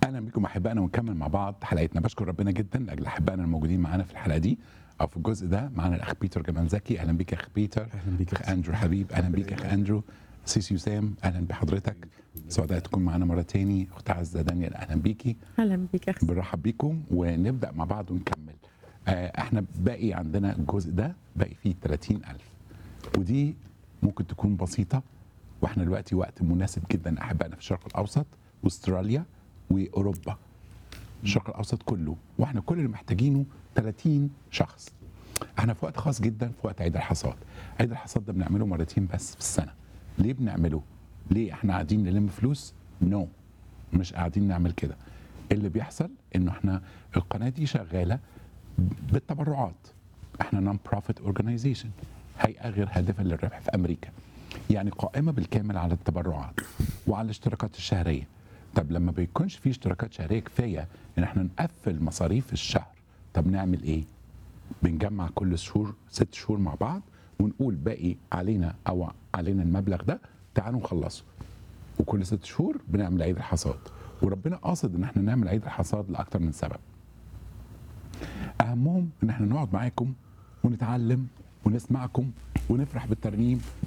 اهلا بكم احبائنا ونكمل مع بعض حلقتنا بشكر ربنا جدا لاجل احبائنا الموجودين معانا في الحلقه دي او في الجزء ده معانا الاخ بيتر جمال زكي اهلا بيك يا اخ بيتر أهلاً بيك يا اخ اندرو حبيب اهلا بيك يا اخ اندرو سيسي وسام اهلا بحضرتك سعداء تكون معانا مره تاني اخت عزه دانيال اهلا بيكي اهلا بك يا اخي بنرحب بيكم ونبدا مع بعض ونكمل آه احنا باقي عندنا الجزء ده باقي فيه 30000 ودي ممكن تكون بسيطه واحنا دلوقتي وقت مناسب جدا احبائنا في الشرق الاوسط واستراليا واوروبا الشرق الاوسط كله واحنا كل اللي محتاجينه 30 شخص احنا في وقت خاص جدا في وقت عيد الحصاد عيد الحصاد ده بنعمله مرتين بس في السنه ليه بنعمله ليه احنا قاعدين نلم فلوس نو no. مش قاعدين نعمل كده اللي بيحصل انه احنا القناه دي شغاله بالتبرعات احنا نون بروفيت اورجانيزيشن هيئه غير هادفه للربح في امريكا يعني قائمه بالكامل على التبرعات وعلى الاشتراكات الشهريه طب لما بيكونش في اشتراكات شهريه كفايه ان احنا نقفل مصاريف الشهر طب نعمل ايه بنجمع كل شهور ست شهور مع بعض ونقول باقي علينا او علينا المبلغ ده تعالوا نخلصه وكل ست شهور بنعمل عيد الحصاد وربنا قاصد ان احنا نعمل عيد الحصاد لاكتر من سبب اهمهم ان احنا نقعد معاكم ونتعلم ونسمعكم ونفرح بالترنيم